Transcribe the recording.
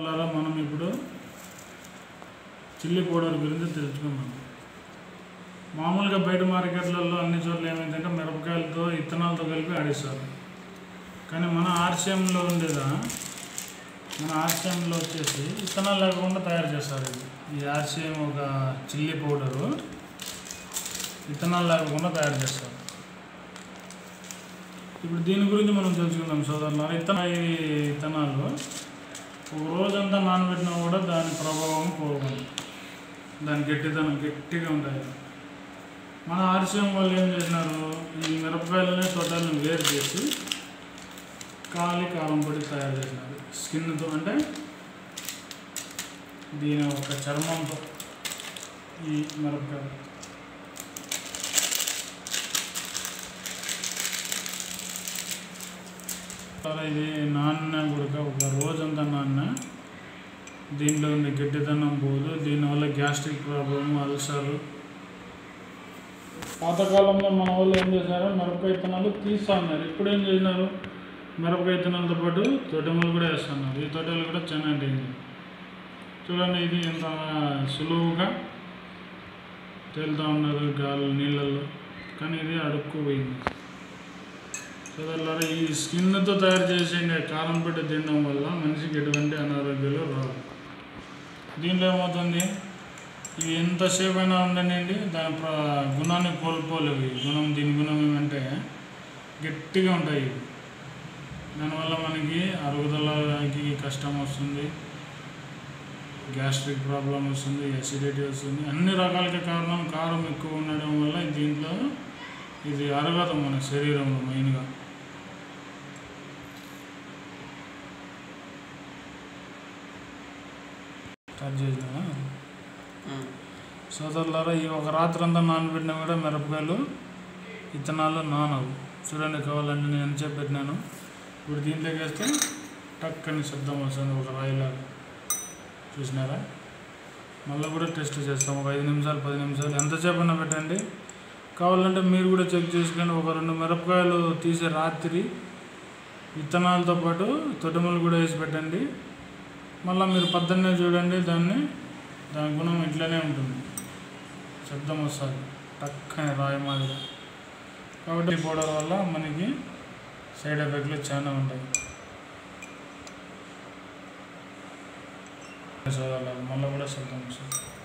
సోదరులారా మనం ఇప్పుడు చిల్లీ పౌడర్ గురించి తెలుసుకుందాం మామూలుగా బయట మార్కెట్లలో అన్ని చోట్ల ఏమైందంటే మిరపకాయలతో ఇత్తనాలతో కలిపి ఆడిస్తారు కానీ మన ఆర్సిఎంలో ఉండేదా మన ఆర్సిఎంలో వచ్చేసి ఇత్తనాలు లేకుండా తయారు చేస్తారు ఇది ఈ ఆర్సిఎం ఒక చిల్లీ పౌడరు విత్తనాలు లేకుండా తయారు చేస్తారు ఇప్పుడు దీని గురించి మనం తెలుసుకుందాం సోదరులారా ఇత్తన ఈ విత్తనాలు ఒక రోజంతా నానబెట్టినా కూడా దాని ప్రభావం పోకుండా దాని గట్టిదనం గట్టిగా ఉంటాయి మన ఆర్సిఎం వాళ్ళు ఏం చేసినారు ఈ మిరపకాయలని తొట్టాలను వేరు చేసి కాలి కాలం పొడి తయారు చేసినారు స్కిన్తో అంటే దీని ఒక చర్మంతో ఈ మిరపకాయ చాలా ఇది నాన్న కూడా ఒక రోజంతా నాన్న దీంట్లో ఉండే గట్టిదనం పోదు దీనివల్ల గ్యాస్ట్రిక్ ప్రాబ్లమ్ అల్సర్ పాతకాలంలో మన వాళ్ళు ఏం చేశారు మిరపకాయ విత్తనాలు తీస్తా ఉన్నారు ఇప్పుడు ఏం చేసినారు మిరపకాయ విత్తనాలతో పాటు తొట్టెములు కూడా వేస్తున్నారు ఈ తొట్టెలు కూడా చాలా డేంజర్ చూడండి ఇది ఎంత సులువుగా తేలుతూ ఉన్నారు గాలి నీళ్ళల్లో కానీ ఇది అడుక్కుపోయింది సోదరులారా ఈ స్కిన్తో తయారు చేసే కారం పెట్టి తినడం వల్ల మనిషికి ఎటువంటి అనారోగ్యాలు రావు దీంట్లో ఏమవుతుంది ఇవి ఎంతసేపు అయినా ఉండనండి దాని ప్ర గుణాన్ని కోల్పోలేవు ఈ గుణం దీని గుణం ఏమంటే గట్టిగా ఉంటాయి ఇవి దానివల్ల మనకి అరుగుదలకి కష్టం వస్తుంది గ్యాస్ట్రిక్ ప్రాబ్లం వస్తుంది అసిడిటీ వస్తుంది అన్ని రకాలకి కారణం కారం ఎక్కువ ఉండడం వల్ల దీంట్లో ఇది అరగదు మన శరీరంలో మెయిన్గా స్టార్ట్ చేసినా సోదరులారా ఈ ఒక రాత్రి అంతా నానబెట్టినా కూడా మిరపకాయలు విత్తనాలు నానవు చూడండి కావాలంటే నేను ఎంతసేపు పెట్టినాను ఇప్పుడు దీంట్లోకి వేస్తే టక్ అని శబ్దం వస్తుంది ఒక రాయిలాగా చూసినారా మళ్ళీ కూడా టెస్ట్ చేస్తాం ఒక ఐదు నిమిషాలు పది నిమిషాలు ఎంతసేపు అయినా పెట్టండి కావాలంటే మీరు కూడా చెక్ చేసుకొని ఒక రెండు మిరపకాయలు తీసే రాత్రి విత్తనాలతో పాటు తొట్టెములు కూడా వేసి పెట్టండి మళ్ళీ మీరు పొద్దున్నే చూడండి దాన్ని దాని గుణం ఇట్లనే ఉంటుంది శబ్దం వస్తుంది టక్కని రాయి మాదిరి కాబట్టి ఈ పౌడర్ వల్ల మనకి సైడ్ ఎఫెక్ట్లు చాలా ఉంటాయి మళ్ళీ కూడా శబ్దం వస్తుంది